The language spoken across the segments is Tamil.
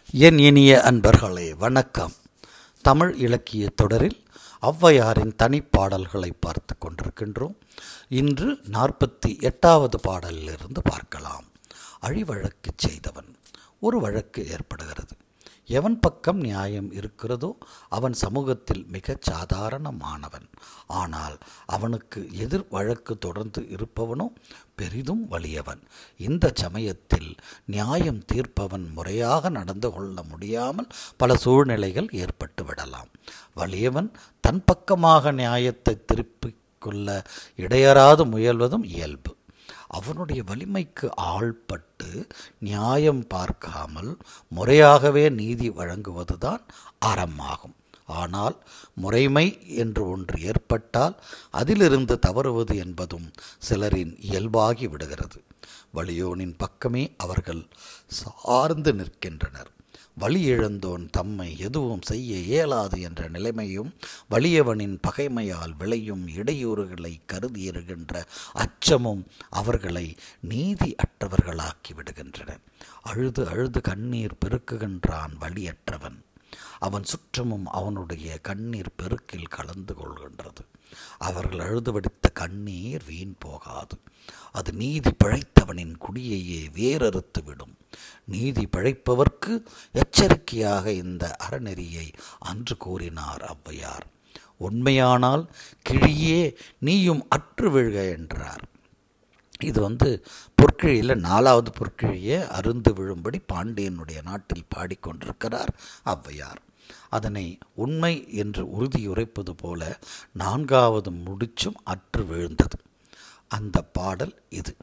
என் இனிய அன்பர்களே வணக்கம் தமிழ் இலக்கிய தொடரில் ஔவையாரின் தனிப்பாடல்களை பார்த்து கொண்டிருக்கின்றோம் இன்று நாற்பத்தி எட்டாவது பாடலிலிருந்து பார்க்கலாம் அழிவழக்கு செய்தவன் ஒரு வழக்கு ஏற்படுகிறது எவன் பக்கம் நியாயம் இருக்கிறதோ அவன் சமூகத்தில் மிகச் சாதாரணமானவன் ஆனால் அவனுக்கு எதிர் வழக்கு தொடர்ந்து இருப்பவனோ பெரிதும் வலியவன் இந்த சமயத்தில் நியாயம் தீர்ப்பவன் முறையாக நடந்து கொள்ள முடியாமல் பல சூழ்நிலைகள் ஏற்பட்டு விடலாம் வலியவன் தன் பக்கமாக நியாயத்தை திருப்பிக் கொள்ள இடையறாது முயல்வதும் இயல்பு அவனுடைய வலிமைக்கு ஆள்பட்டு நியாயம் பார்க்காமல் முறையாகவே நீதி வழங்குவதுதான் அறமாகும் ஆனால் முறைமை என்று ஒன்று ஏற்பட்டால் அதிலிருந்து தவறுவது என்பதும் சிலரின் இயல்பாகி விடுகிறது வலியோனின் பக்கமே அவர்கள் சார்ந்து நிற்கின்றனர் வழி இழந்தோன் தம்மை எதுவும் செய்ய இயலாது என்ற நிலைமையும் வலியவனின் பகைமையால் விளையும் இடையூறுகளை கருதியிருக்கின்ற அச்சமும் அவர்களை நீதி அற்றவர்களாக்கி விடுகின்றன அழுது அழுது கண்ணீர் பெருக்குகின்றான் வழியற்றவன் அவன் சுற்றமும் அவனுடைய கண்ணீர் பெருக்கில் கலந்து கொள்கின்றது அவர்கள் அழுது வடித்த கண்ணீர் வீண் போகாது அது நீதி பிழைத்தவனின் குடியையே வேறறுத்து விடும் நீதி பிழைப்பவர்க்கு எச்சரிக்கையாக இந்த அறநெறியை அன்று கூறினார் ஔவையார் உண்மையானால் கிழியே நீயும் அற்று விழ்க என்றார் இது வந்து பொற்கிழியில் நாலாவது பொற்கிழியை அருந்து விழும்படி பாண்டியனுடைய நாட்டில் பாடிக்கொண்டிருக்கிறார் ஔவையார் அதனை உண்மை என்று உறுதியுரைப்பது போல நான்காவது முடிச்சும் அற்று விழுந்தது அந்த பாடல் இது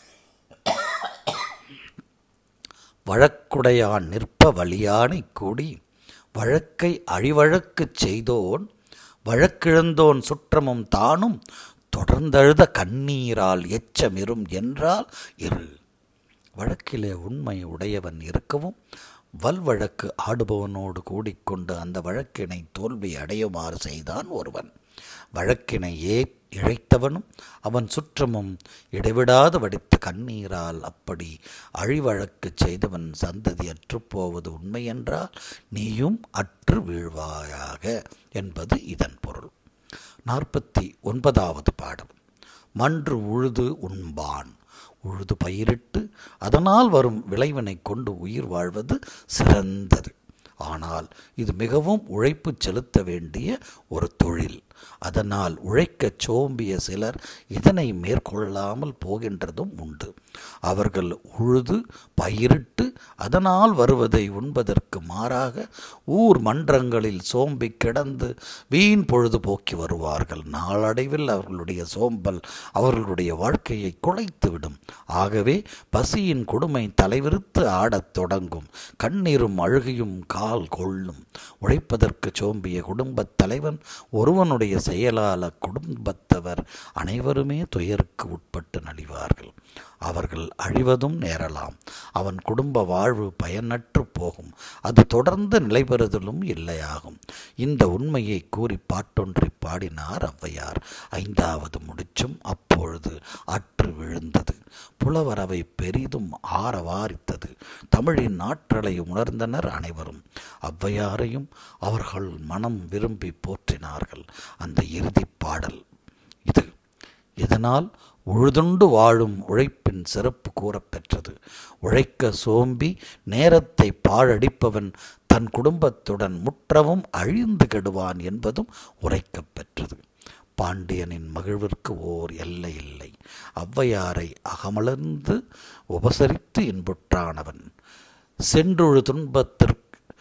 வழக்குடையான் நிற்ப வலியானை கூடி வழக்கை அழிவழக்குச் செய்தோன் வழக்கிழந்தோன் சுற்றமும் தானும் தொடர்ந்தழுத கண்ணீரால் எச்சமிரும் என்றால் இரு வழக்கிலே உண்மை உடையவன் இருக்கவும் வல்வழக்கு ஆடுபவனோடு கூடிக்கொண்டு அந்த வழக்கினை தோல்வி அடையுமாறு செய்தான் ஒருவன் வழக்கினை ஏ இழைத்தவனும் அவன் சுற்றமும் இடைவிடாது வடித்த கண்ணீரால் அப்படி அழிவழக்கு செய்தவன் சந்ததி அற்றுப்போவது உண்மையென்றால் நீயும் அற்று வீழ்வாயாக என்பது இதன் பொருள் நாற்பத்தி ஒன்பதாவது பாடம் மன்று உழுது உண்பான் உழுது பயிரிட்டு அதனால் வரும் விளைவினை கொண்டு உயிர் வாழ்வது சிறந்தது ஆனால் இது மிகவும் உழைப்பு செலுத்த வேண்டிய ஒரு தொழில் அதனால் உழைக்கச் சோம்பிய சிலர் இதனை மேற்கொள்ளாமல் போகின்றதும் உண்டு அவர்கள் உழுது பயிரிட்டு அதனால் வருவதை உண்பதற்கு மாறாக ஊர் மன்றங்களில் சோம்பி கிடந்து வீண் பொழுது போக்கி வருவார்கள் நாளடைவில் அவர்களுடைய சோம்பல் அவர்களுடைய வாழ்க்கையை குலைத்துவிடும் ஆகவே பசியின் கொடுமை தலைவிரித்து ஆடத் தொடங்கும் கண்ணீரும் அழுகையும் கால் கொள்ளும் உழைப்பதற்கு சோம்பிய குடும்பத் தலைவன் ஒருவனுடைய செயலால குடும்பத்தவர் அனைவருமே துயருக்கு உட்பட்டு நலிவார்கள் அவர்கள் அழிவதும் நேரலாம் அவன் குடும்ப வாழ்வு பயனற்று போகும் அது தொடர்ந்து நிலைபெறுதலும் இல்லையாகும் இந்த உண்மையை கூறி பாட்டொன்றை பாடினார் ஔவையார் ஐந்தாவது முடிச்சும் அப்பொழுது அற்று விழுந்தது புலவரவை பெரிதும் ஆரவாரித்தது தமிழின் ஆற்றலை உணர்ந்தனர் அனைவரும் ஔவையாரையும் அவர்கள் மனம் விரும்பி போற்றினார்கள் அந்த இறுதிப் பாடல் இது இதனால் உழுதுண்டு வாழும் உழைப்பின் சிறப்பு கூறப்பெற்றது உழைக்க சோம்பி நேரத்தை பாழடிப்பவன் தன் குடும்பத்துடன் முற்றவும் அழிந்து கெடுவான் என்பதும் உரைக்கப்பெற்றது பாண்டியனின் மகிழ்விற்கு ஓர் எல்லை இல்லை ஔவையாரை அகமலர்ந்து உபசரித்து இன்புற்றானவன் சென்றுழு துன்பத்திற்கு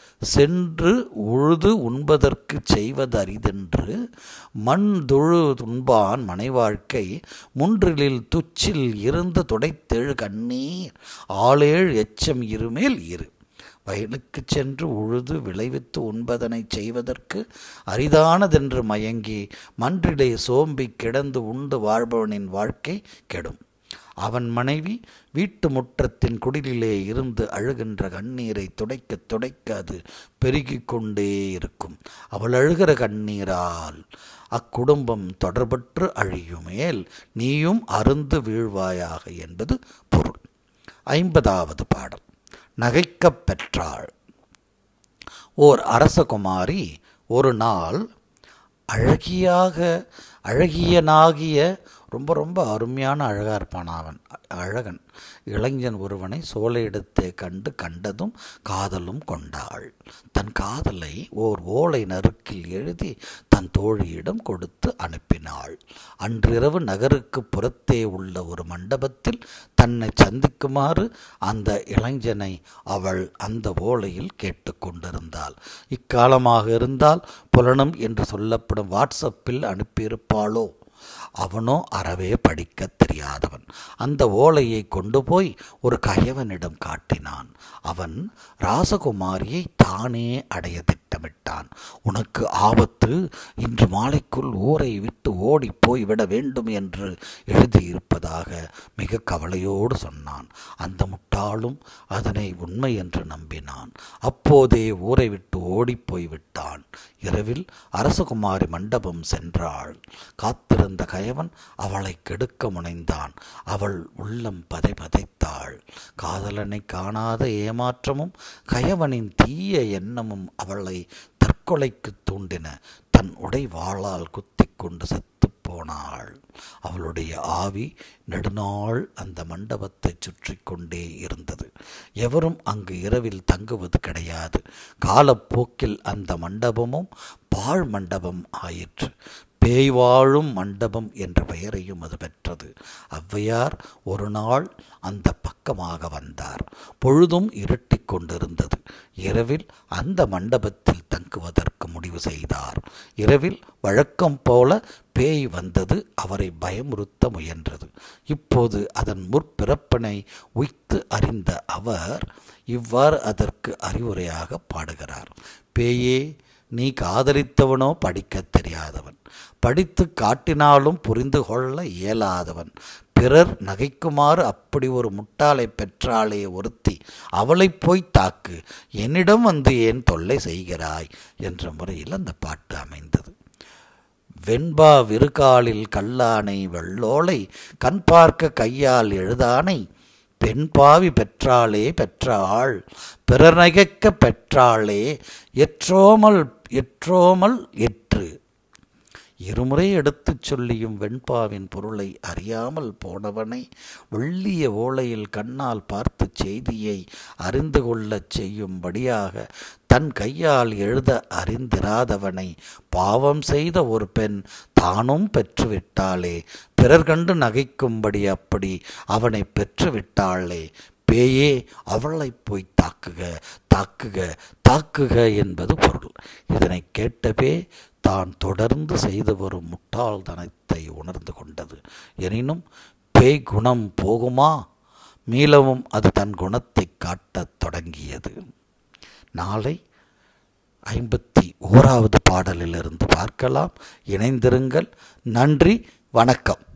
சென்று உழுது உண்பதற்கு செய்வது அரிதென்று மண் தொழு துன்பான் மனை வாழ்க்கை முன்றிலில் துச்சில் இருந்து துடைத்தெழு கண்ணீர் ஆளேழ் எச்சம் இருமேல் இரு வயலுக்கு சென்று உழுது விளைவித்து உண்பதனை செய்வதற்கு அரிதானதென்று மயங்கி மன்றிலே சோம்பி கிடந்து உண்டு வாழ்பவனின் வாழ்க்கை கெடும் அவன் மனைவி வீட்டு முற்றத்தின் குடிலிலே இருந்து அழுகின்ற கண்ணீரை துடைக்க துடைக்க அது பெருகிக் கொண்டே இருக்கும் அவள் அழுகிற கண்ணீரால் அக்குடும்பம் தொடர்பற்று அழியுமேல் நீயும் அருந்து வீழ்வாயாக என்பது பொருள் ஐம்பதாவது பாடல் நகைக்கப் பெற்றாள் ஓர் அரசகுமாரி ஒரு நாள் அழகியாக அழகியனாகிய ரொம்ப ரொம்ப அருமையான அழகாக இருப்பான் அவன் அழகன் இளைஞன் ஒருவனை சோலையிடத்தே கண்டு கண்டதும் காதலும் கொண்டாள் தன் காதலை ஓர் ஓலை நறுக்கில் எழுதி தன் தோழியிடம் கொடுத்து அனுப்பினாள் அன்றிரவு நகருக்கு புறத்தே உள்ள ஒரு மண்டபத்தில் தன்னை சந்திக்குமாறு அந்த இளைஞனை அவள் அந்த ஓலையில் கேட்டுக்கொண்டிருந்தாள் இக்காலமாக இருந்தால் புலனும் என்று சொல்லப்படும் வாட்ஸ்அப்பில் அனுப்பியிருப்பாளோ அவனோ அறவே படிக்கத் தெரியாதவன் அந்த ஓலையை கொண்டு போய் ஒரு கயவனிடம் காட்டினான் அவன் ராசகுமாரியை தானே அடைய திட்டமிட்டான் உனக்கு ஆபத்து இன்று மாலைக்குள் ஊரை விட்டு ஓடி போய்விட வேண்டும் என்று எழுதியிருப்பதாக மிக கவலையோடு சொன்னான் அந்த முட்டாளும் அதனை உண்மை என்று நம்பினான் அப்போதே ஊரை விட்டு ஓடிப்போய் விட்டான் இரவில் அரசகுமாரி மண்டபம் சென்றாள் காத்திருந்த கயவன் அவளை கெடுக்க முனைந்தான் அவள் உள்ளம் பதை பதைத்தாள் காதலனை காணாத ஏமாற்றமும் கயவனின் தீய எண்ணமும் அவளை தற்கொலைக்கு தூண்டின தன் உடை வாளால் குத்தி கொண்டு செத்து போனாள் அவளுடைய ஆவி நெடுநாள் அந்த மண்டபத்தை சுற்றி கொண்டே இருந்தது எவரும் அங்கு இரவில் தங்குவது கிடையாது காலப்போக்கில் அந்த மண்டபமும் பாழ் மண்டபம் ஆயிற்று பேய் வாழும் மண்டபம் என்ற பெயரையும் அது பெற்றது ஔவையார் ஒரு நாள் அந்த பக்கமாக வந்தார் பொழுதும் இருட்டிக் கொண்டிருந்தது இரவில் அந்த மண்டபத்தில் தங்குவதற்கு முடிவு செய்தார் இரவில் வழக்கம் போல பேய் வந்தது அவரை பயமுறுத்த முயன்றது இப்போது அதன் முற்பிறப்பினை உய்த்து அறிந்த அவர் இவ்வாறு அதற்கு அறிவுரையாக பாடுகிறார் பேயே நீ காதலித்தவனோ படிக்கத் தெரியாதவன் படித்து காட்டினாலும் புரிந்து கொள்ள இயலாதவன் பிறர் நகைக்குமாறு அப்படி ஒரு முட்டாளை பெற்றாளே ஒருத்தி அவளை போய் தாக்கு என்னிடம் வந்து ஏன் தொல்லை செய்கிறாய் என்ற முறையில் அந்த பாட்டு அமைந்தது வெண்பா விருகாலில் கல்லானை வெள்ளோலை கண் பார்க்க கையால் எழுதானை பெண் பாவி பெற்றாளே பெற்றாள் பிறர் நகைக்க பெற்றாளே எற்றோமல் எற்றோமல் எற்று இருமுறை எடுத்துச் சொல்லியும் வெண்பாவின் பொருளை அறியாமல் போனவனை வெள்ளிய ஓலையில் கண்ணால் பார்த்து செய்தியை அறிந்து கொள்ளச் செய்யும்படியாக தன் கையால் எழுத அறிந்திராதவனை பாவம் செய்த ஒரு பெண் தானும் பெற்றுவிட்டாளே பிறர் கண்டு நகைக்கும்படி அப்படி அவனை பெற்றுவிட்டாளே பேயே அவளை போய் தாக்குக தாக்குக தாக்குக என்பது பொருள் இதனை கேட்டபே தான் தொடர்ந்து செய்து வரும் முட்டாள்தனத்தை உணர்ந்து கொண்டது எனினும் பேய் குணம் போகுமா மீளவும் அது தன் குணத்தை காட்டத் தொடங்கியது நாளை ஐம்பத்தி ஓராவது பாடலிலிருந்து பார்க்கலாம் இணைந்திருங்கள் நன்றி வணக்கம்